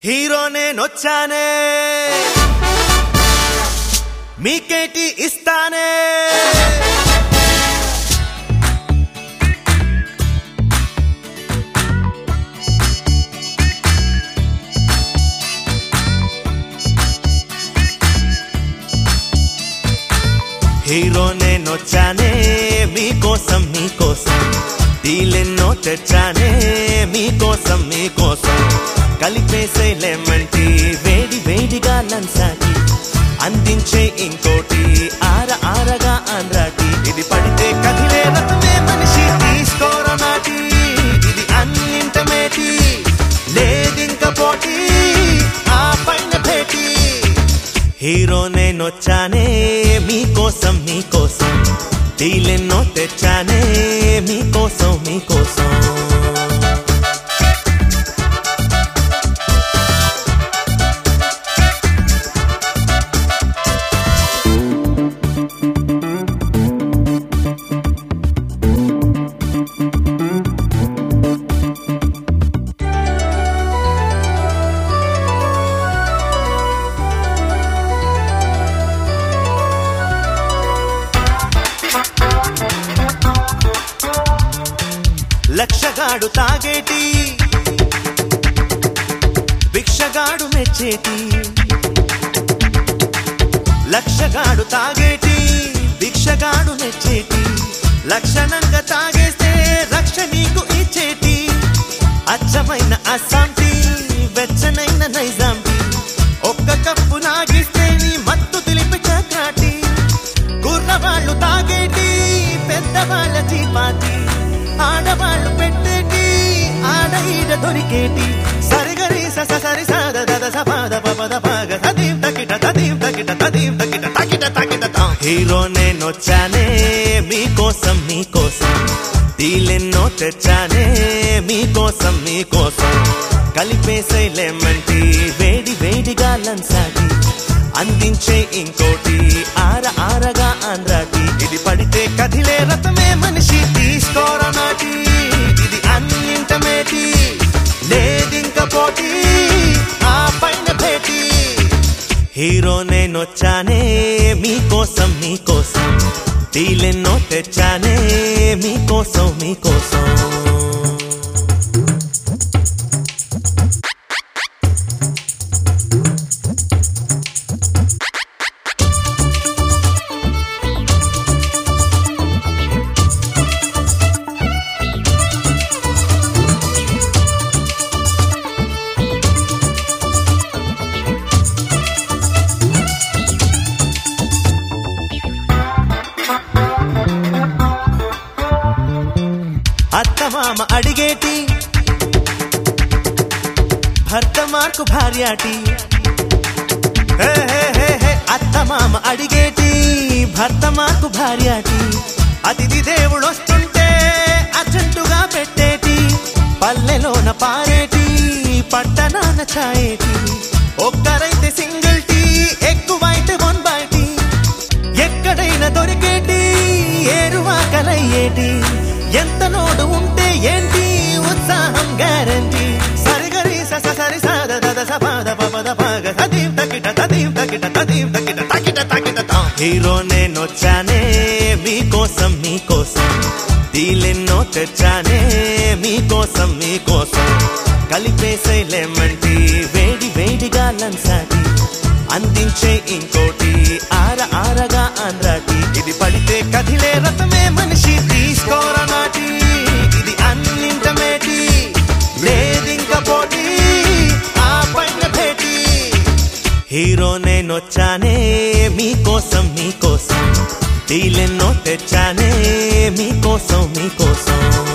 Hero నేనొచ్చానే మీకేటి ఇస్తానే hero నేనొచ్చానే మీకోసం మీకోసం డీలెన్నో తెచ్చానే మీకోసం మీకోసం కలిపేసే లెమన్ టీ వేడి వేడిగా లంచాకి అందించే ఇంకోటి ఆర ఆరగా ఆంధ్రాటి ఇది పడితే కదిలే రథమే మనిషి తీసుకోర నాటి ఇది అన్నింట మేటి లేదింక పోటీ ఆ పైన భేటీ హీరో నేనొచ్చానే మీకోసం మీకోసం డీలెన్నో తెచ్చానే మీకోసం మీకోసం లక్షగాడు తాగేటి భిక్షగాడు మెచ్చేటి లక్షగాడు తాగేటి భిక్షగాడు మెచ్చేటి లక్షణంగా తాగేస్తే రక్ష నీకు ఇచ్చేటి అచ్చమైన అస్సాంటి వెచ్చనైన నైజాంటి ఒక్క కప్పు నాగిస్తే నీ మత్తు తెలిపి చక్రాటి కుర్రవాళ్ళు తాగేటి పెద్దవాళ్ళ చీపాటి ఆడవాళ్ళు పెట్టేటి ఆడ ఈడ దొరికేటి సరిగరి స స సరి సాద దద స పద ప పద పగ తదీం తకిట తదీం తకిట తదీం తకిట తకిట తకిట తాం. హీరో నేనొచ్చానే మీకోసం మీకోసం డీలెన్నో తెచ్చానే మీకోసం మీకోసం కలిపేసే లెమన్ టీ వేడి వేడిగా లంచాటి అందించే ఇంకోటి ఆర ఆరగా ఆంధ్రాటి ఇది పడితే కదిలే రథమే మనిషి తీసుకోరా నాటి ఇది అన్నింట మేటి లేదింక పోటీ ఆ పైన భేటీ హీరో నేనొచ్చానే మీకోసం మీకోసం డీలెన్నో తెచ్చానే మీకోసం మీకోసం అత్తమామ అడిగేటి భర్త మార్కు భార్యాటి హే హే హే హే అత్తమామ అడిగేటి భర్త మార్కు భార్యాటి అతిథి దేవుడు వస్తుంటే అర్జెంటుగా పెట్టేటి పల్లెలోన పారేటి పట్టణాన ఛాయేటి ఒక్కరైతే సింగిల్ టీ ఎక్కువైతే వన్ బై టీ ఎక్కడైనా దొరికేటి ఏరువాకలయ్యేటి ఎంత నోడు ఉంటే ఏంటి ఉత్సాహం గ్యారంటీ సరిగరి స స సరి సాద దద స పద ప పద పగ తదీం తకిట తదీం తకిట తదీం తకిట తకిట తకిట తాం. హీరో నేనొచ్చానే మీకోసం మీకోసం డీలెన్నో తెచ్చానే మీకోసం మీకోసం కలిపేసే లెమన్ టీ వేడి వేడిగా లంచాటి అందించే ఇంకోటి ఆర ఆరగా ఆంధ్రాటి ఇది పడితే కదిలే రథమే మనిషి తీసుకోరా నాటి ఇది అన్నింట మేటి లేదింక పోటీ ఆ పైన భేటీ హీరో నేనొచ్చానే మీకోసం మీకోసం డీలెన్నో తెచ్చానే మీకోసం మీకోసం